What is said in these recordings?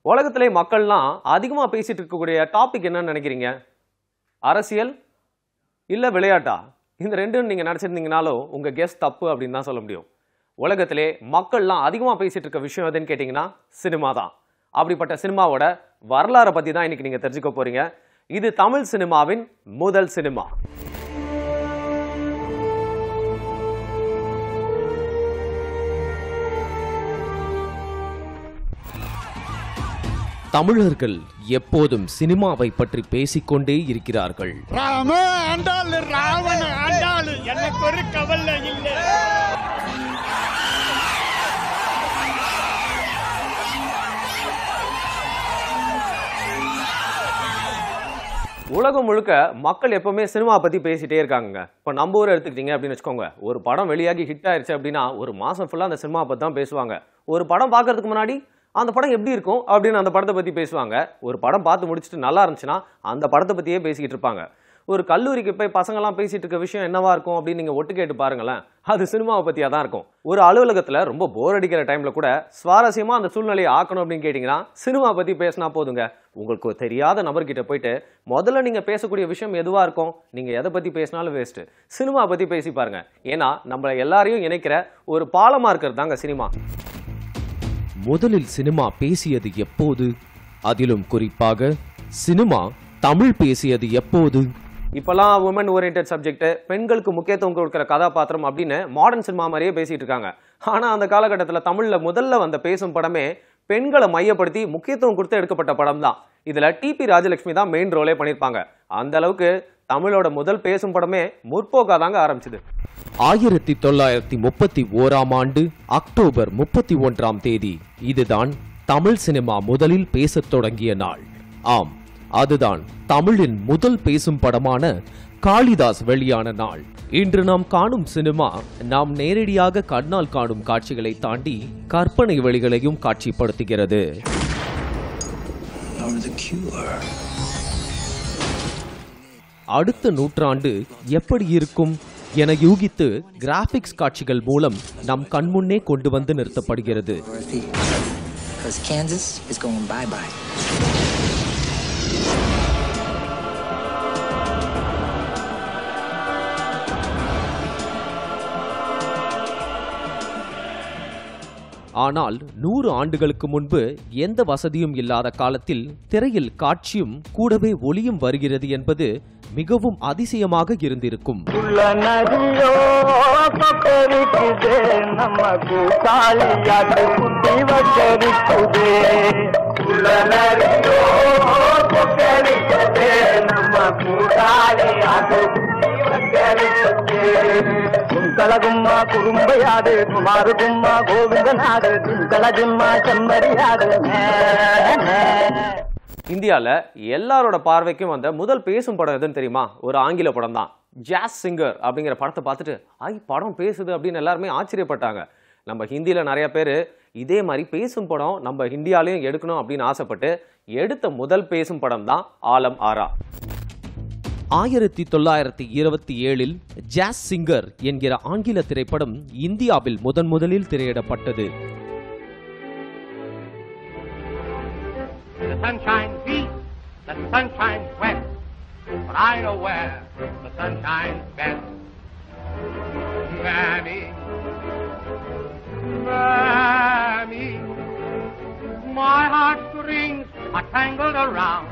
உலகத்திலே மக்கள்லாம் அதிகமாக பேசிட்டு இருக்கக்கூடிய டாபிக் என்னன்னு நினைக்கிறீங்க அரசியல் இல்லை விளையாட்டா இந்த ரெண்டும் நீங்கள் நினச்சிருந்தீங்கனாலும் உங்கள் கெஸ் தப்பு அப்படின்னு தான் சொல்ல முடியும் உலகத்திலே மக்கள்லாம் அதிகமாக பேசிட்டு இருக்க விஷயம் எதுன்னு கேட்டிங்கன்னா சினிமா தான் அப்படிப்பட்ட சினிமாவோட வரலாறை பற்றி தான் இன்னைக்கு நீங்கள் தெரிஞ்சுக்க போறீங்க இது தமிழ் சினிமாவின் முதல் சினிமா தமிழர்கள் எப்போதும் சினிமாவை பற்றி பேசிக்கொண்டே இருக்கிறார்கள் ராம ஆண்டாளு ராவண ஆண்டாளு எனக்கு ஒரு கவலை இல்லை உலகம் முழுக்க மக்கள் எப்பவுமே சினிமா பத்தி பேசிட்டே இருக்காங்க இப்போ நம்ம ஊர் எடுத்துக்கிட்டீங்க அப்படின்னு வச்சுக்கோங்க ஒரு படம் வெளியாகி ஹிட் ஆயிருச்சு அப்படின்னா ஒரு மாசம் ஃபுல்லா அந்த சினிமா பத்தி தான் பேசுவாங்க ஒரு படம் பார்க்கறதுக்கு முன்னாடி அந்த படம் எப்படி இருக்கும் அப்படின்னு அந்த படத்தை பத்தி பேசுவாங்க ஒரு படம் பார்த்து முடிச்சுட்டு நல்லா இருந்துச்சுன்னா அந்த படத்தை பத்தியே பேசிக்கிட்டு இருப்பாங்க ஒரு கல்லூரிக்கு போய் பசங்கெல்லாம் பேசிட்டு இருக்க விஷயம் என்னவா இருக்கும் அப்படின்னு நீங்க ஒட்டு கேட்டு பாருங்களேன் அது சினிமாவை பத்தியா தான் இருக்கும் ஒரு அலுவலகத்துல ரொம்ப போர் அடிக்கிற டைம்ல கூட சுவாரஸ்யமா அந்த சூழ்நிலையை ஆக்கணும் அப்படின்னு கேட்டீங்கன்னா சினிமா பத்தி பேசினா போதுங்க உங்களுக்கு ஒரு தெரியாத நபர்கிட்ட போயிட்டு முதல்ல நீங்க பேசக்கூடிய விஷயம் எதுவா இருக்கும் நீங்க எதை பத்தி பேசினாலும் வேஸ்ட் சினிமா பத்தி பேசி பாருங்க ஏன்னா நம்மள எல்லாரையும் இணைக்கிற ஒரு பாலமா இருக்கிறது தாங்க சினிமா முதலில் சினிமா பேசியது எப்போது அதிலும் குறிப்பாக சினிமா தமிழ் பேசியது எப்போது இப்பெல்லாம் உமன் ஓரியன்ட் சப்ஜெக்ட் பெண்களுக்கு முக்கியத்துவம் கொடுக்குற கதாபாத்திரம் அப்படின்னு மாடர்ன் சினிமா மாதிரியே பேசிட்டு இருக்காங்க ஆனா அந்த காலகட்டத்தில் தமிழ்ல முதல்ல வந்த பேசும் படமே பெண்களை மையப்படுத்தி முக்கியத்துவம் கொடுத்து எடுக்கப்பட்ட படம் தான் இதுல டிபி ராஜலட்சுமி தான் மெயின் ரோலே பண்ணியிருப்பாங்க அந்த அளவுக்கு தமிழோட முதல் பேசும் படமே முற்போக்கா தாங்க ஆரம்பிச்சது ஆயிரத்தி தொள்ளாயிரத்தி முப்பத்தி ஓராம் ஆண்டு அக்டோபர் முப்பத்தி ஒன்றாம் தேதி இதுதான் தமிழ் சினிமா முதலில் பேசத் தொடங்கிய நாள் ஆம் அதுதான் தமிழின் முதல் பேசும் படமான காளிதாஸ் வெளியான நாள் இன்று நாம் காணும் சினிமா நாம் நேரடியாக கண்ணால் காணும் காட்சிகளை தாண்டி கற்பனை வழிகளையும் காட்சிப்படுத்துகிறது You're the cure. அடுத்த நூற்றாண்டு எப்படி இருக்கும் என யூகித்து கிராபிக்ஸ் காட்சிகள் மூலம் நம் கண்முன்னே கொண்டு வந்து நிறுத்தப்படுகிறது Dorothy. Because Kansas is going bye bye. ஆனால் நூறு ஆண்டுகளுக்கு முன்பு எந்த வசதியும் இல்லாத காலத்தில் திரையில் காட்சியும் கூடவே ஒளியும் வருகிறது என்பது மிகவும் அதிசயமாக இருந்திருக்கும் உள்ள நதியோ கொக்கரிக்குதே நமக்கு காளியாட்டு குட்டி வச்சரிக்குதே உள்ள நதியோ கொக்கரிக்குதே நமக்கு காளியாட்டு குட்டி வச்சரிக்குதே குந்தளகும்மா குறும்பையாடு குமாரு கும்மா கோவிந்தநாடு குந்தளகும்மா செம்மறியாடு மே, மே. இந்தியால எல்லாரோட பார்வைக்கும் வந்த முதல் பேசும் படம் எதுன்னு தெரியுமா ஒரு ஆங்கில படம் தான் ஜாஸ் சிங்கர் அப்படிங்கிற படத்தை பார்த்துட்டு ஐ படம் பேசுது அப்படின்னு எல்லாருமே ஆச்சரியப்பட்டாங்க நம்ம ஹிந்தியில நிறைய பேர் இதே மாதிரி பேசும் படம் நம்ம ஹிந்தியாலையும் எடுக்கணும் அப்படின்னு ஆசைப்பட்டு எடுத்த முதல் பேசும் படம் தான் ஆலம் ஆரா ஆயிரத்தி தொள்ளாயிரத்தி இருபத்தி ஏழில் ஜாஸ் சிங்கர் என்கிற ஆங்கில திரைப்படம் இந்தியாவில் முதன் முதலில் திரையிடப்பட்டது The sun shines east, the sun shines west, but I know where the sun shines best. Mammy, Mammy, my heartstrings are tangled around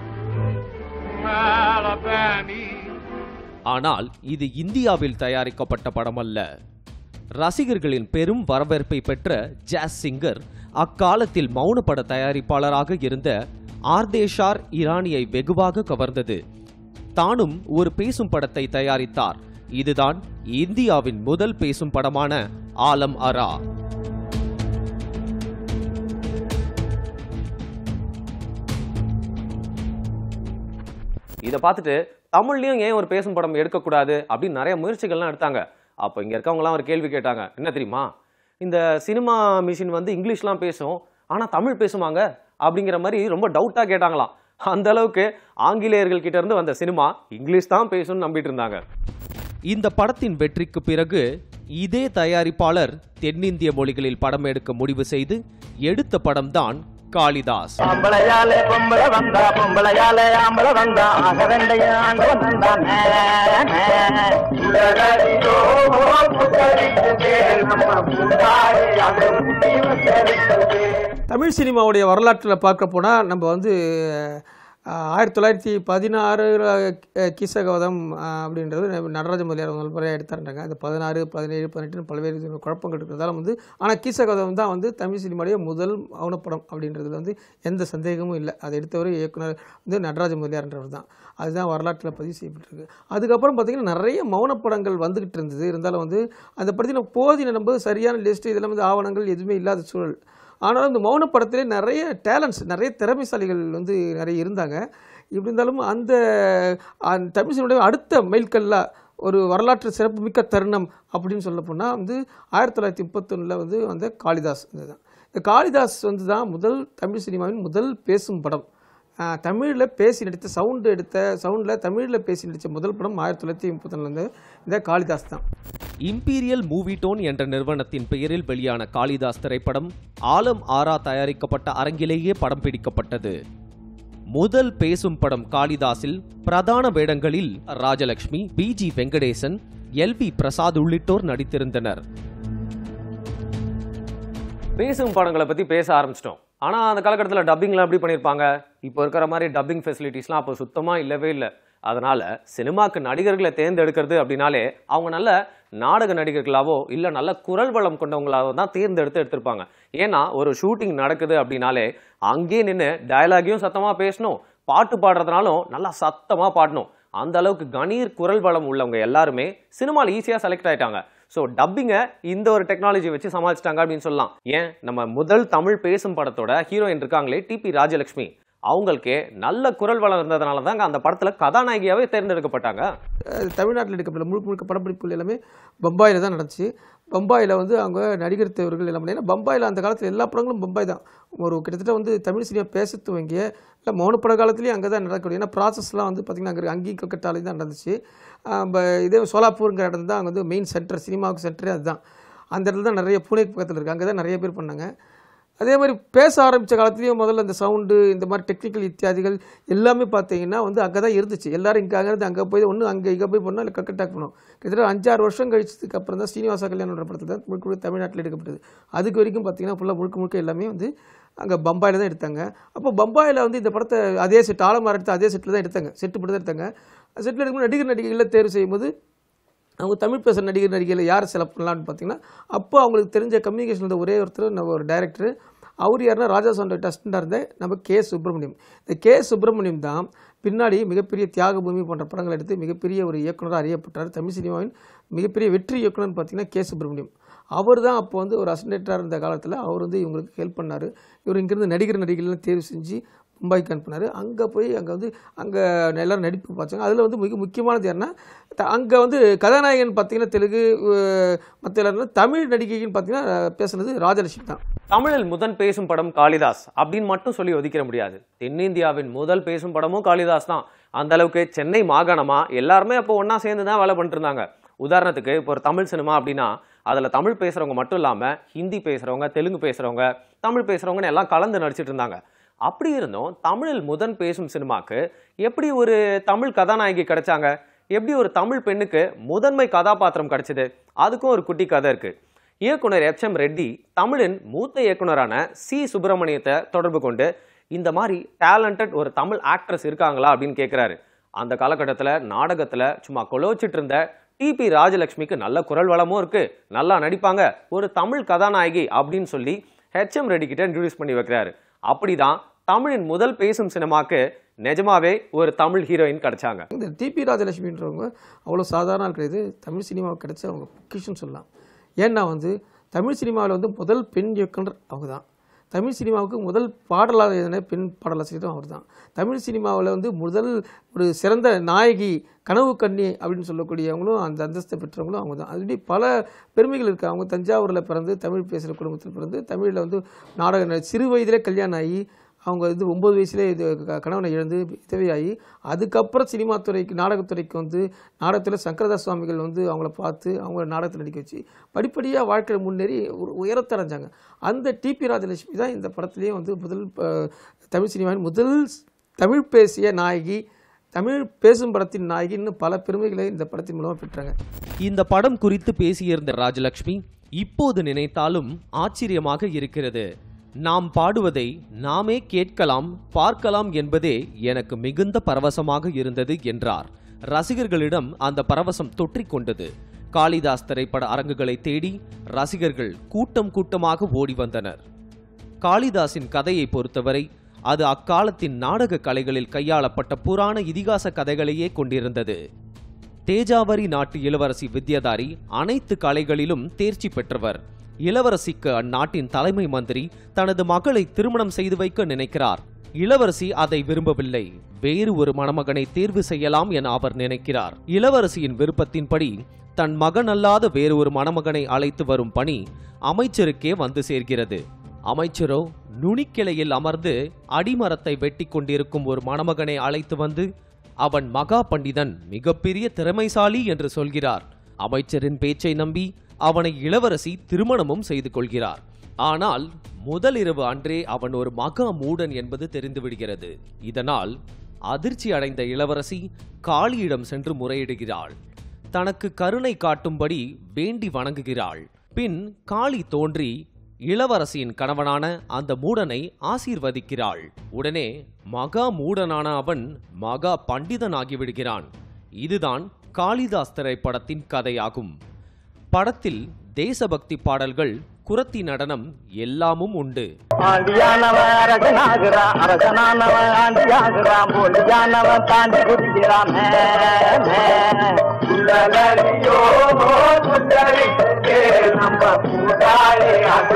Alabama. ஆனால் இது இந்தியாவில் தயாரிக்கப்பட்ட படம் அல்ல ரசிகர்களின் பெரும் வரவேற்பை பெற்ற ஜாஸ் சிங்கர் அக்காலத்தில் மௌனப்பட தயாரிப்பாளராக இருந்த ஆர்தேஷார் இரானியை வெகுவாக கவர்ந்தது தானும் ஒரு பேசும் படத்தை தயாரித்தார் இதுதான் இந்தியாவின் முதல் பேசும் படமான ஆலம் அரா இதை பார்த்துட்டு தமிழ்லயும் ஏன் ஒரு பேசும் படம் எடுக்கக்கூடாது அப்படின்னு நிறைய முயற்சிகள்லாம் எடுத்தாங்க அப்போ இங்க இருக்கவங்கலாம் ஒரு கேள்வி கேட்டாங்க என்ன தெரியுமா இந்த சினிமா மிஷின் வந்து இங்கிலீஷ்லாம் பேசும் ஆனா தமிழ் பேசுவாங்க அப்படிங்கிற மாதிரி ரொம்ப டவுட்டா கேட்டாங்களாம் அந்த அளவுக்கு ஆங்கிலேயர்கள் கிட்ட இருந்து வந்த சினிமா இங்கிலீஷ் தான் பேசும்னு நம்பிட்டு இருந்தாங்க இந்த படத்தின் வெற்றிக்கு பிறகு இதே தயாரிப்பாளர் தென்னிந்திய மொழிகளில் படம் எடுக்க முடிவு செய்து எடுத்த படம்தான் காளிதாஸ் பொம்பளையாலே பொம்பளை வந்தா பொம்பளையாலே ஆம்பளை வந்தா ஆக வேண்டிய ஆண்டவன் வந்தான் உலகறியோ புத்தரித்து பேர் நம்ம புத்தாரி அதை முட்டி வந்தரித்தது தமிழ் சினிமாவுடைய வரலாற்றில் பார்க்க போனால் நம்ம வந்து அஹ், ஆயிரத்தி தொள்ளாயிரத்தி பதினாறு கீசகவதம் அஹ், அப்படின்றது நம்ம நடராஜ முதலியார் முதல் முறையாக எடுத்தாருன்றாங்க அந்த பதினாறு பதினேழு பதினெட்டு பல்வேறு இது குழப்பங்கள் இருக்கிறதால வந்து ஆனால் கீசகவதம் தான் வந்து தமிழ் சினிமாவுடைய முதல் மௌனப்படம் அப்படின்றதுல வந்து எந்த சந்தேகமும் இல்லை அதை எடுத்தவர் இயக்குனர் வந்து நடராஜ முதலியார்ன்றவர் தான் அதுதான் வரலாற்றில் பதிவு செய்யப்பட்டிருக்கு அதுக்கப்புறம் பார்த்திங்கன்னா நிறைய மௌனப்படங்கள் வந்துக்கிட்டு இருந்தது இருந்தாலும் வந்து அந்த படத்தில் போதின நம்ம சரியான லிஸ்ட் இதெல்லாம் வந்து ஆவணங்கள் எதுவுமே இல்லாத சூழல் ஆனாலும் இந்த மௌன படத்திலே நிறைய டேலண்ட்ஸ் நிறைய திறமைசாலிகள் வந்து நிறைய இருந்தாங்க இப்படி இருந்தாலும் அந்த அந்த தமிழ் சினிமாவுடைய அடுத்த மைல்கல்லாக ஒரு வரலாற்று சிறப்புமிக்க தருணம் அப்படின்னு சொல்ல போனால் வந்து ஆயிரத்தி தொள்ளாயிரத்தி முப்பத்தொன்னில் வந்து வந்த காளிதாஸ் இதுதான் இந்த காளிதாஸ் வந்து தான் முதல் தமிழ் சினிமாவின் முதல் பேசும் படம் தமிழில் பேசி நடித்த சவுண்டு எடுத்த சவுண்டில் தமிழில் பேசி நடித்த முதல் படம் ஆயிரத்தி தொள்ளாயிரத்தி முப்பத்தொன்னில் இந்த காளிதாஸ் தான் இம்பீரியல் மூவி டோன் என்ற நிறுவனத்தின் பெயரில் வெளியான காளிதாஸ் திரைப்படம் ஆலம் ஆரா தயாரிக்கப்பட்ட அரங்கிலேயே படம் பிடிக்கப்பட்டது முதல் பேசும் படம் காளிதாஸில் பிரதான வேடங்களில் Rajalakshmi P G Venkatesan L V Prasad உள்ளிட்டோர் நடித்திருந்தனர் பேசும் படங்களை பற்றி பேச ஆரம்பிச்சிட்டோம் ஆனால் அந்த காலகட்டத்தில் டப்பிங்லாம் எப்படி பண்ணியிருப்பாங்க இப்போ இருக்கிற மாதிரி டப்பிங் ஃபெசிலிட்டிஸ்லாம் அப்போ சுத்தமாக இல்லவே இல்லை அதனால் சினிமாக்கு நடிகர்களை தேர்ந்தெடுக்கிறது அப்படின்னாலே அவங்க நல்ல நாடக நடிகர்களாவோ இல்லை நல்ல குரல் வளம் கொண்டவங்களாவோ தான் தேர்ந்தெடுத்து எடுத்திருப்பாங்க ஏன்னா ஒரு ஷூட்டிங் நடக்குது அப்படின்னாலே அங்கேயே நின்று டயலாகையும் சத்தமாக பேசணும் பாட்டு பாடுறதுனாலும் நல்லா சத்தமாக பாடணும் அந்த அளவுக்கு கணீர் குரல் வளம் உள்ளவங்க எல்லாருமே சினிமாவில் ஈஸியாக செலக்ட் ஆயிட்டாங்க ஸோ டப்பிங்கை இந்த ஒரு டெக்னாலஜி வச்சு சமாளிச்சிட்டாங்க அப்படின்னு சொல்லலாம் ஏன் நம்ம முதல் தமிழ் பேசும் படத்தோட ஹீரோயின் இருக்காங்களே டிபி ராஜலட்சுமி அவங்களுக்கே நல்ல குரல் வளம் இருந்ததுனால தாங்க அந்த படத்தில் கதாநாயகியாவே தேர்ந்தெடுக்கப்பட்டாங்க அஹ் தமிழ்நாட்டில் எடுக்கப்பட்ட முழுக்க முழுக்க படப்பிடிப்புகள் எல்லாமே பம்பாயில் தான் நடந்துச்சு பம்பாயில் வந்து அவங்க நடிகர் தேர்வுகள் எல்லாம் பண்ணி- ஏன்னா பம்பாயில் அந்த காலத்தில் எல்லா படங்களும் பம்பாய் தான் ஒரு கிட்டத்தட்ட வந்து தமிழ் சினிமா பேச துவங்கிய இல்லை மௌனப்பட காலத்துலேயும் அங்கே தான் நடக்கக்கூடிய ஏன்னா ப்ராசஸ்லாம் வந்து பார்த்திங்கன்னா அங்கே அங்கேயும் கல்கட்டாலே தான் நடந்துச்சு அஹ் ப- இதே சோலாப்பூருங்கிற இடம் தான் அங்கே வந்து மெயின் சென்டர் சினிமாவுக்கு சென்டரே அதுதான் அந்த இடத்துல தான் நிறைய பூனை பக்கத்தில் இருக்குது அங்கே தான் நிறைய பேர் பண்ணாங்க அதே மாதிரி பேச ஆரம்பித்த காலத்துலேயும் முதல்ல இந்த சவுண்டு இந்த மாதிரி டெக்னிக்கல் இத்தியாதிகள் எல்லாமே பார்த்தீங்கன்னா வந்து அங்கே தான் இருந்துச்சு எல்லாரும் இங்கே அங்கேருந்து அங்கே போய் ஒன்று அங்கே இங்கே போய் பண்ணோம் இல்லை கல்கட்டாக்கு போனோம் கிட்டத்தட்ட அஞ்சாறு வருஷம் கழிச்சதுக்கு அப்புறம் தான் ஸ்ரீனிவாச கல்யாணன்ற படத்தில் தான் முழுக்க முழுக்க தமிழ்நாட்டில் எடுக்கப்பட்டது அதுக்கு வரைக்கும் பார்த்தீங்கன்னா ஃபுல்லாக முழுக்க முழுக்க எல்லாமே வந்து அங்கே பம்பாயில் தான் எடுத்தாங்க அப்போ பம்பாயில் வந்து இந்த படத்தை அதே செட் ஆலமரம் எடுத்து அதே செட்டில் தான் எடுத்தாங்க செட்டு படம் தான் எடுத்தாங்க செட்டில் எடுக்கும்போது நடிகர் நடிகைகளை தேர்வு செய்யும்போது அவங்க தமிழ் பேசுகிற நடிகர் நடிகையில் யார் செலக்ட் பண்ணலான்னு பார்த்தீங்கன்னா அப்போ அவங்களுக்கு தெரிஞ்ச கம்யூனிகேஷன் இருந்த ஒரே ஒருத்தர் நம்ம ஒரு டைரக்டர் அவர் யாருன்னா ராஜா சாண்டோட அசிஸ்டண்டாக இருந்த நம்ம கே சுப்பிரமணியம் இந்த கே சுப்பிரமணியம் தான் பின்னாடி மிகப்பெரிய தியாக பூமி போன்ற படங்கள் எடுத்து மிகப்பெரிய ஒரு இயக்குனராக அறியப்பட்டார் தமிழ் சினிமாவின் மிகப்பெரிய வெற்றி இயக்குனர்னு பார்த்தீங்கன்னா கே சுப்பிரமணியம் அவர் தான் அப்போ வந்து ஒரு அசிஸ்டண்ட்டாக இருந்த காலத்தில் அவர் வந்து இவங்களுக்கு ஹெல்ப் பண்ணார் இவர் இங்கேருந்து நடிகர் நடிகைகள்லாம் தேர்வு செஞ்சு மும்பைக்கு அனுப்புனார் அங்கே போய் அங்கே வந்து அங்கே எல்லாரும் நடிப்பு பார்த்தாங்க அதில் வந்து மிக முக்கியமானது என்ன அங்கே வந்து கதாநாயகன் பார்த்தீங்கன்னா தெலுங்கு மற்ற எல்லாரும் தமிழ் நடிகைன்னு பார்த்தீங்கன்னா பேசுனது ராஜலட்சுமி தான் தமிழில் முதன் பேசும் படம் காளிதாஸ் அப்படின்னு மட்டும் சொல்லி ஒதுக்கிட முடியாது தென்னிந்தியாவின் முதல் பேசும் படமும் காளிதாஸ் தான் அந்த அளவுக்கு சென்னை மாகாணமா எல்லாருமே அப்போ ஒண்ணா சேர்ந்து தான் வேலை பண்ணிட்டு இருந்தாங்க உதாரணத்துக்கு இப்போ ஒரு தமிழ் சினிமா அப்படின்னா அதில் தமிழ் பேசுகிறவங்க மட்டும் இல்லாமல் ஹிந்தி பேசுகிறவங்க தெலுங்கு பேசுகிறவங்க தமிழ் பேசுகிறவங்கன்னு எல்லாம் கலந்து நடிச்சிட்டு இருந்தாங்க அப்படி இருந்தும் தமிழில் முதன் பேசும் சினிமாக்கு எப்படி ஒரு தமிழ் கதாநாயகி கிடைச்சாங்க எப்படி ஒரு தமிழ் பெண்ணுக்கு முதன்மை கதாபாத்திரம் கிடைச்சது அதுக்கும் ஒரு குட்டி கதை இருக்கு இயக்குனர் எச் எம் ரெட்டி தமிழின் மூத்த இயக்குனரான சி சுப்பிரமணியத்தை தொடர்பு கொண்டு இந்த மாதிரி டேலண்டட் ஒரு தமிழ் ஆக்ட்ரஸ் இருக்காங்களா அப்படின்னு கேட்குறாரு அந்த காலகட்டத்தில் நாடகத்தில் சும்மா கொலோச்சிட்டு இருந்த டிபி ராஜலட்சுமிக்கு நல்ல குரல் வளமும் இருக்கு நல்லா நடிப்பாங்க ஒரு தமிழ் கதாநாயகி அப்படின்னு சொல்லி ஹெச் எம் ரெட்டி கிட்ட இன்ட்ரடியூஸ் பண்ணி வைக்கிறாரு அப்படிதான் தமிழின் முதல் பேசும் சினிமாக்கு நிஜமாவே ஒரு தமிழ் ஹீரோயின் கிடைச்சாங்க இந்த டிபி ராஜலட்சுமின்றவங்க அவ்வளோ சாதாரண ஆள் கிடையாது தமிழ் சினிமாவுக்கு கிடைச்ச அவங்க பொக்கிஷன் சொல்லலாம் ஏன்னா வந்து தமிழ் சினிமாவில் வந்து முதல் பெண் இயக்குனர் அவங்க தான் தமிழ் சினிமாவுக்கு முதல் பாடலாளர் எழுதின பெண் பாடலாசிரியரும் அவர் தான் தமிழ் சினிமாவில் வந்து முதல் ஒரு சிறந்த நாயகி கனவு கண்ணி அப்படின்னு சொல்லக்கூடியவங்களும் அந்த அந்தஸ்தை பெற்றவங்களும் அவங்க தான் அது பல பெருமைகள் இருக்குது அவங்க தஞ்சாவூரில் பிறந்து தமிழ் பேசுகிற குடும்பத்தில் பிறந்து தமிழில் வந்து நாடக நடி- சிறு வயதிலே கல்யாணம் ஆகி அவங்க இது ஒம்பது வயசுலேயே இது க- கணவனை இழந்து விதவையாகி அதுக்கப்புறம் சினிமா துறைக்கு நாடகத்துறைக்கு வந்து நாடகத்தில் சங்கரதாஸ் சுவாமிகள் வந்து அவங்கள பார்த்து அவங்க நாடகத்தில் நடிக்க வச்சு படிப்படியாக வாழ்க்கையில் முன்னேறி ஒரு உயரத்தை அடைஞ்சாங்க அந்த டிபி ராஜலட்சுமி தான் இந்த படத்துலேயே வந்து முதல் ப- தமிழ் சினிமாவின் முதல் தமிழ் பேசிய நாயகி தமிழ் பேசும் படத்தின் நாயகின்னு பல பெருமைகளை இந்த படத்தின் மூலமாக பெற்றாங்க இந்த படம் குறித்து பேசியிருந்த ராஜலட்சுமி இப்போது நினைத்தாலும் ஆச்சரியமாக இருக்கிறது நாம் பாடுவதை நாமே கேட்கலாம் பார்க்கலாம் என்பதே எனக்கு மிகுந்த பரவசமாக இருந்தது என்றார் ரசிகர்களிடம் அந்த பரவசம் தொற்றிக் கொண்டது காளிதாஸ் திரைப்பட அரங்குகளை தேடி ரசிகர்கள் கூட்டம் கூட்டமாக ஓடி வந்தனர் காளிதாசின் கதையை பொறுத்தவரை அது அக்காலத்தின் நாடக கலைகளில் கையாளப்பட்ட புராண இதிகாச கதைகளையே கொண்டிருந்தது தேஜாவரி நாட்டு இளவரசி வித்யாதாரி அனைத்து கலைகளிலும் தேர்ச்சி பெற்றவர் இளவரசிக்கு அந்நாட்டின் தலைமை மந்திரி தனது மகளை திருமணம் செய்து வைக்க நினைக்கிறார் இளவரசி அதை விரும்பவில்லை வேறு ஒரு மணமகனை தேர்வு செய்யலாம் என அவர் நினைக்கிறார் இளவரசியின் விருப்பத்தின்படி தன் மகன் அல்லாத வேறு ஒரு மணமகனை அழைத்து வரும் பணி அமைச்சருக்கே வந்து சேர்கிறது அமைச்சரோ நுனிக்கிளையில் அமர்ந்து அடிமரத்தை வெட்டி கொண்டிருக்கும் ஒரு மணமகனை அழைத்து வந்து அவன் மகா பண்டிதன் மிகப்பெரிய திறமைசாலி என்று சொல்கிறார் அமைச்சரின் பேச்சை நம்பி அவனை இளவரசி திருமணமும் செய்து கொள்கிறார் ஆனால் முதலிரவு அன்றே அவன் ஒரு மகா மூடன் என்பது தெரிந்துவிடுகிறது இதனால் அதிர்ச்சி அடைந்த இளவரசி காளியிடம் சென்று முறையிடுகிறாள் தனக்கு கருணை காட்டும்படி வேண்டி வணங்குகிறாள் பின் காளி தோன்றி இளவரசியின் கணவனான அந்த மூடனை ஆசீர்வதிக்கிறாள் உடனே மகா மூடனான அவன் மகா பண்டிதனாகி விடுகிறான் இதுதான் காளிதாஸ் திரைப்படத்தின் கதையாகும் படத்தில் தேசபக்தி பாடல்கள் குரத்தி நடனம் எல்லாமும் உண்டு ஆண்டியானவன் அரசனாகிறான் அரசனானவன் ஆண்டியாகிறான் போலியானவன் தாண்டி குதிக்கிறான் உள்ளலரியோ சுந்தரி நம்ம கூட்டாளி அது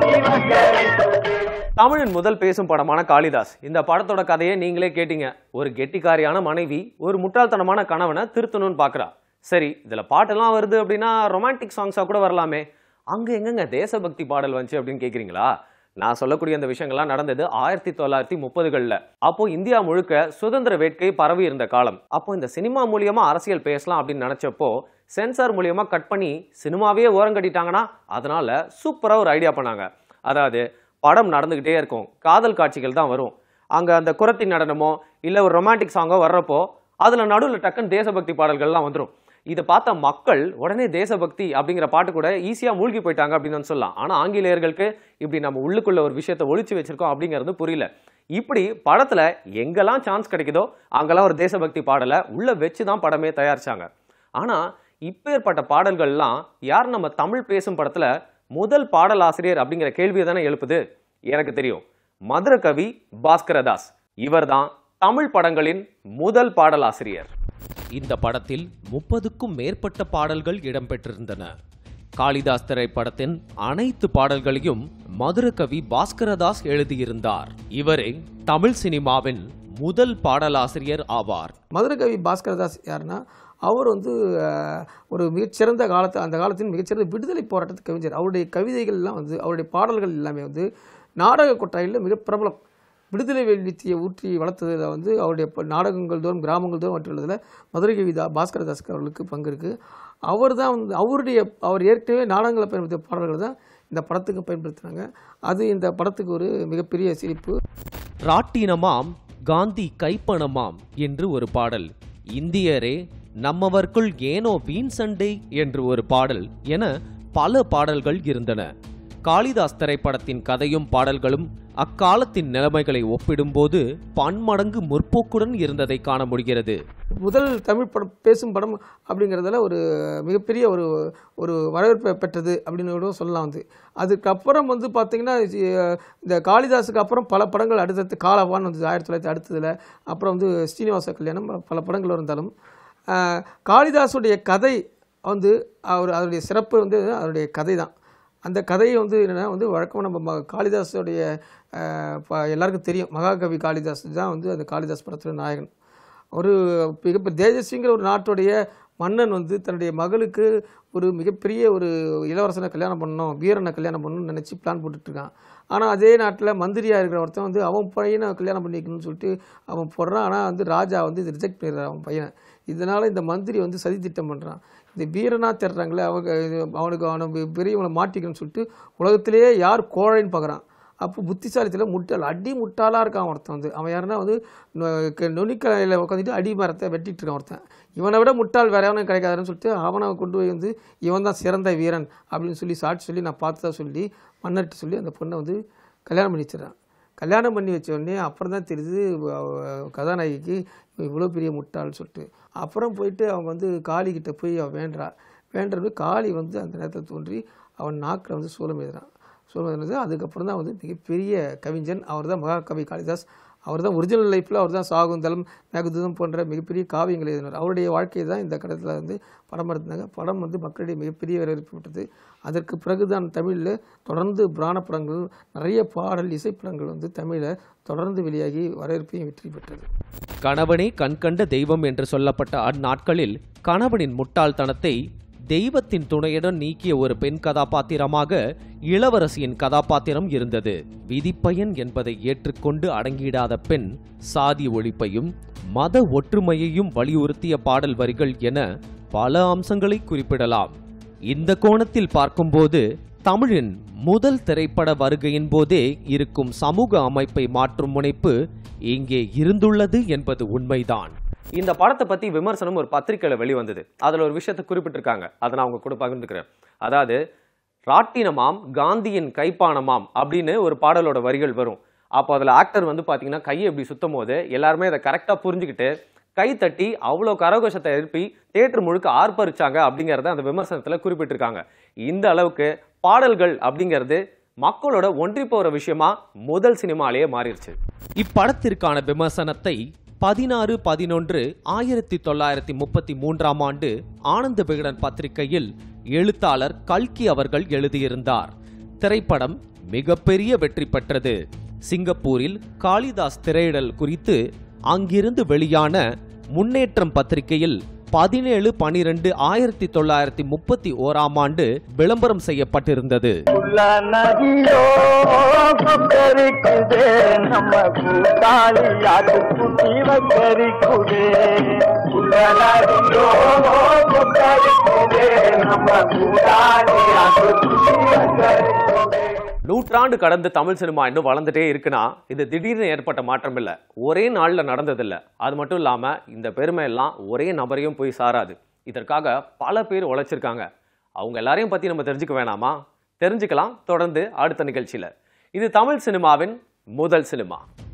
தமிழின் முதல் பேசும் படமான காளிதாஸ் இந்த படத்தோட கதையை நீங்களே கேட்டீங்க ஒரு கெட்டிக்காரியான மனைவி ஒரு முட்டாள்தனமான கணவனை திருத்தணும்னு பார்க்கறா சரி இதுல பாட்டெல்லாம் வருது அப்படின்னா ரொமான்டிக் சாங்ஸா கூட வரலாமே அங்க எங்கங்க தேசபக்தி பாடல் வந்துச்சு அப்படின்னு கேக்குறீங்களா நான் சொல்லக்கூடிய அந்த விஷயங்கள்லாம் நடந்தது ஆயிரத்தி தொள்ளாயிரத்தி முப்பதுகளில் அப்போ இந்தியா முழுக்க சுதந்திர வேட்கை பரவி இருந்த காலம் அப்போ இந்த சினிமா மூலியமா அரசியல் பேசலாம் அப்படின்னு நினைச்சப்போ சென்சார் மூலியமா கட் பண்ணி சினிமாவே ஓரங்கட்டிட்டாங்கன்னா அதனால சூப்பரா ஒரு ஐடியா பண்ணாங்க அதாவது படம் நடந்துகிட்டே இருக்கும் காதல் காட்சிகள் தான் வரும் அங்க அந்த குரத்தி நடனமோ இல்ல ஒரு ரொமான்டிக் சாங்கோ வர்றப்போ அதுல நடுவில் டக்குன்னு தேசபக்தி பாடல்கள்லாம் வந்துரும் இதை பார்த்த மக்கள் உடனே தேசபக்தி அப்படிங்கிற பாட்டு கூட ஈஸியா மூழ்கி போயிட்டாங்க அப்படின்னு வந்து சொல்லலாம் ஆனா ஆங்கிலேயர்களுக்கு இப்படி நம்ம உள்ளுக்குள்ள ஒரு விஷயத்தை ஒளிச்சு வச்சிருக்கோம் அப்படிங்கிறது புரியல இப்படி படத்துல எங்கெல்லாம் சான்ஸ் கிடைக்குதோ அங்கெல்லாம் ஒரு தேசபக்தி பாடலை உள்ள வச்சு தான் படமே தயாரிச்சாங்க ஆனா இப்பேற்பட்ட பாடல்கள்லாம் யார் நம்ம தமிழ் பேசும் படத்துல முதல் பாடல் ஆசிரியர் அப்படிங்கிற கேள்வியை தானே எழுப்புது எனக்கு தெரியும் மதுர கவி பாஸ்கரதாஸ் இவர்தான் தமிழ் படங்களின் முதல் பாடல் ஆசிரியர் இந்த படத்தில் முப்பதுக்கும் மேற்பட்ட பாடல்கள் இடம்பெற்றிருந்தன காளிதாஸ் திரைப்படத்தின் அனைத்து பாடல்களையும் மதுரகவி பாஸ்கரதாஸ் எழுதியிருந்தார் இவரே தமிழ் சினிமாவின் முதல் பாடலாசிரியர் ஆவார் மதுரகவி பாஸ்கரதாஸ் யாருன்னா அவர் வந்து அஹ், ஒரு மிகச்சிறந்த காலத்து அந்த காலத்தின் மிகச்சிறந்த விடுதலை போராட்டத்து கவிஞர் அவருடைய கவிதைகள் எல்லாம் வந்து அவருடைய பாடல்கள் எல்லாமே வந்து நாடக கொட்டாயில் மிக பிரபலம் விடுதலை வேள்வித்தியை ஊற்றி வளர்த்ததில் வந்து அவருடைய ப- நாடகங்கள் தோறும் கிராமங்கள் தோறும் மற்றுள்ளதில் மதுரை கவிதா பாஸ்கரதாஸ் அவர்களுக்கு பங்கு இருக்குது அவர் தான் வந்து அவருடைய அவர் ஏற்கனவே நாடகங்களை பயன்படுத்திய பாடல்கள் தான் இந்த படத்துக்கு பயன்படுத்தினாங்க அது இந்த படத்துக்கு ஒரு மிகப்பெரிய சிரிப்பு ராட்டினமாம் காந்தி கைப்பணமாம் என்று ஒரு பாடல் இந்தியரே நம்மவர்க்குள் ஏனோ வீண் சண்டை என்று ஒரு பாடல் என பல பாடல்கள் இருந்தன காளிதாஸ் திரைப்படத்தின் கதையும் பாடல்களும் அக்காலத்தின் நிலைமைகளை ஒப்பிடும்போது பன்மடங்கு முற்போக்குடன் இருந்ததை காண முடிகிறது முதல் தமிழ் படம் பேசும் படம் அப்படிங்கிறதுல ஒரு மிகப்பெரிய ஒரு ஒரு வரவேற்பை பெற்றது அப்படின்னு கூட சொல்லலாம் வந்து அதுக்கப்புறம் வந்து பார்த்திங்கன்னா இது- இந்த காளிதாஸுக்கு அப்புறம் பல படங்கள் அடுத்தடுத்து காலவான் வந்து ஆயிரத்தி தொள்ளாயிரத்தி அடுத்ததில் அப்புறம் வந்து ஸ்ரீனிவாச கல்யாணம் பல படங்கள் இருந்தாலும் ஆஹ், காளிதாஸுடைய கதை வந்து அவர் அவருடைய சிறப்பு வந்து அவருடைய கதை தான் அந்த கதையை வந்து என்னென்னா வந்து வழக்கமாக நம்ம ம- காளிதாஸுடைய ஆஹ், ப- எல்லாருக்கும் தெரியும் மகாகவி காளிதாஸ் தான் வந்து அந்த காளிதாஸ் படத்தில் நாயகன் ஒரு மிகப்பெரிய தேஜஸ்விங்கிற ஒரு நாட்டுடைய மன்னன் வந்து தன்னுடைய மகளுக்கு ஒரு மிகப்பெரிய ஒரு இளவரசனை கல்யாணம் பண்ணணும் வீரனை கல்யாணம் பண்ணணும்னு நினச்சி பிளான் போட்டுட்ருக்கான் ஆனால் அதே நாட்டில் மந்திரியாக இருக்கிற ஒருத்தன் வந்து அவன் பையனை கல்யாணம் பண்ணிக்கணும்னு சொல்லிட்டு அவன் போடுறான் ஆனால் வந்து ராஜா வந்து இது ரிஜெக்ட் பண்ணிடுறான் அவன் பையனை இதனால் இந்த மந்திரி வந்து சதி திட்டம் பண்ணுறான் இந்த வீரனாக தேடுறாங்களே அவங்க இது அவனுக்கு அவனை பெரியவங்களை மாட்டிக்கணும்னு சொல்லிட்டு உலகத்திலேயே யார் கோழைன்னு பார்க்குறான் அப்போ புத்திசாலித்தில் முட்டாள் அடி முட்டாளாக இருக்கான் ஒருத்தன் வந்து அவன் யாருன்னா வந்து நுனிக்கலையில் உட்காந்துட்டு அடி மரத்தை வெட்டிட்டு இருக்கான் ஒருத்தன் இவனை விட முட்டாள் வேற எவனும் கிடைக்காதுன்னு சொல்லிட்டு அவனை கொண்டு போய் வந்து இவன் தான் சிறந்த வீரன் அப்படின்னு சொல்லி சாட்சி சொல்லி நான் பார்த்ததா சொல்லி மன்னர்கிட்ட சொல்லி அந்த பொண்ணை வந்து கல்யாணம் பண்ணி வச்சிடறான் கல்யாணம் பண்ணி வச்ச உடனே அப்புறம் தான் தெரியுது அவ- கதாநாயகிக்கு இவன் இவ்வளோ பெரிய முட்டாள்னு சொல்லிட்டு அப்புறம் போயிட்டு அவங்க வந்து காளிகிட்ட போய் அவன் வேண்டுறா வேண்டுறது காளி வந்து அந்த நேரத்தில் தோன்றி அவன் நாக்கில் வந்து சூலம் எழுதுறான் சூலம் எழுதுனது அதுக்கப்புறம் தான் வந்து மிகப்பெரிய கவிஞன் அவர் தான் மகாகவி காளிதாஸ் அவர் தான் ஒரிஜினல் லைஃப்பில் அவர் தான் சாகுந்தலம் மேகதூதம் போன்ற மிகப்பெரிய காவியங்கள் எழுதினார் அவருடைய வாழ்க்கையை தான் இந்த கடத்தில் வந்து படம் எடுத்தாங்க படம் வந்து மக்களிடையே மிகப்பெரிய வரவேற்பு பெற்றது அதற்கு பிறகு தான் தமிழில் தொடர்ந்து புராண படங்கள் நிறைய பாடல் இசைப்படங்கள் வந்து தமிழில் தொடர்ந்து வெளியாகி வரவேற்பையும் வெற்றி பெற்றது கணவனே கண்கண்ட தெய்வம் என்று சொல்லப்பட்ட அந்நாட்களில் கணவனின் முட்டாள்தனத்தை தெய்வத்தின் துணையுடன் நீக்கிய ஒரு பெண் கதாபாத்திரமாக இளவரசியின் கதாபாத்திரம் இருந்தது விதிப்பயன் என்பதை ஏற்றுக்கொண்டு அடங்கிடாத பெண் சாதி ஒழிப்பையும் மத ஒற்றுமையையும் வலியுறுத்திய பாடல் வரிகள் என பல அம்சங்களை குறிப்பிடலாம் இந்த கோணத்தில் பார்க்கும்போது தமிழின் முதல் திரைப்பட வருகையின் போதே இருக்கும் சமூக அமைப்பை மாற்றும் முனைப்பு இங்கே இருந்துள்ளது என்பது உண்மைதான் இந்த படத்தை பத்தி விமர்சனம் ஒரு பத்திரிக்கையில வெளிவந்தது அதுல ஒரு விஷயத்தை குறிப்பிட்டிருக்காங்க அதை நான் உங்க கூட பகிர்ந்துக்கிறேன் அதாவது ராட்டினமாம் காந்தியின் கைப்பானமாம் அப்படின்னு ஒரு பாடலோட வரிகள் வரும் அப்போ அதில் ஆக்டர் வந்து பார்த்தீங்கன்னா கையை இப்படி சுத்தும் போது எல்லாருமே அதை கரெக்டாக புரிஞ்சுக்கிட்டு கை தட்டி அவ்வளோ கரகோஷத்தை எழுப்பி தேட்டர் முழுக்க ஆர்ப்பரிச்சாங்க அப்படிங்கிறத அந்த விமர்சனத்தில் குறிப்பிட்டிருக்காங்க இந்த அளவுக்கு பாடல்கள் அப்படிங்கிறது மக்களோட ஒன்றி போகிற விஷயமா முதல் சினிமாலேயே மாறிடுச்சு இப்படத்திற்கான விமர்சனத்தை பதினாறு பதினொன்று ஆயிரத்தி தொள்ளாயிரத்தி முப்பத்தி மூன்றாம் ஆண்டு ஆனந்த விகடன் பத்திரிகையில் எழுத்தாளர் கல்கி அவர்கள் எழுதியிருந்தார் திரைப்படம் மிகப்பெரிய வெற்றி பெற்றது சிங்கப்பூரில் காளிதாஸ் திரையிடல் குறித்து அங்கிருந்து வெளியான முன்னேற்றம் பத்திரிகையில் பதினேழு பனிரெண்டு ஆயிரத்தி தொள்ளாயிரத்தி முப்பத்தி ஓராம் ஆண்டு விளம்பரம் செய்யப்பட்டிருந்தது நதியோ கொக்கரிக்குதே நம்ம கூட்டாளி அது குட்டி வக்கரிக்குதே உள்ள நதியோ கொக்கரிக்குதே நம்ம கூட்டாளி அது குட்டி வக்கரிக்குதே நூற்றாண்டு கடந்து தமிழ் சினிமா இன்னும் வளர்ந்துட்டே இருக்குன்னா இது திடீர்னு ஏற்பட்ட மாற்றம் இல்லை ஒரே நாளில் நடந்ததில்ல அது மட்டும் இல்லாமல் இந்த பெருமை எல்லாம் ஒரே நபரையும் போய் சாராது இதற்காக பல பேர் உழைச்சிருக்காங்க அவங்க எல்லாரையும் பற்றி நம்ம தெரிஞ்சுக்க வேணாமா தெரிஞ்சுக்கலாம் தொடர்ந்து அடுத்த நிகழ்ச்சியில் இது தமிழ் சினிமாவின் முதல் சினிமா